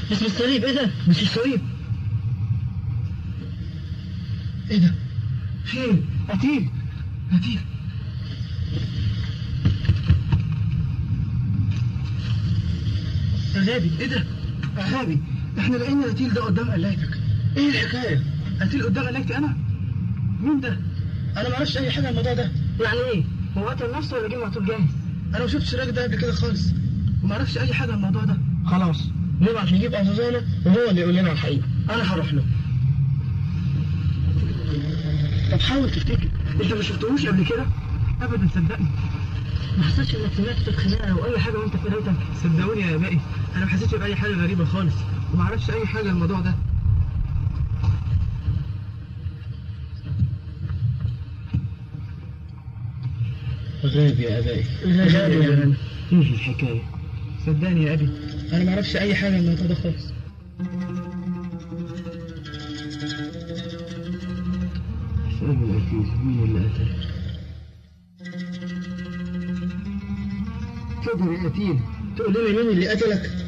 اسم الصليب ايه ده؟ مش الصليب ايه ده؟ فين؟ قتيل قتيل غابي ايه ده؟ غابي احنا لقينا قتيل ده قدام قلايتك ايه الحكايه؟ قتيل قدام قلايتي انا؟ مين ده؟ انا ما اعرفش اي حاجه عن الموضوع ده يعني ايه؟ هو قتل نفسه ولا جه مقتول جاهز؟ انا ما شفتش الراجل ده قبل كده خالص وما اعرفش اي حاجه عن الموضوع ده خلاص نبعت نجيب أزازانة وهو اللي يقول لنا الحقيقة انا هروح له طب حاول تفتكر انت ما شفتهوش قبل كده ابدا صدقني ما حصلش انك سمعت صوت خناقة او اي حاجة وانت في قرايتك صدقوني يا باقي انا ما حسيتش باي حاجه غريبه خالص وما اعرفش اي حاجه عن الموضوع ده غاب يا ابائي غاب يا غنى. ايه الحكاية؟ صدقني يا ابي انا ما اعرفش اي حاجه عن الموضوع ده خالص اسأله العزيز مين اللي قتله؟ تقدر يا قتيل تقول لنا مين اللي قتلك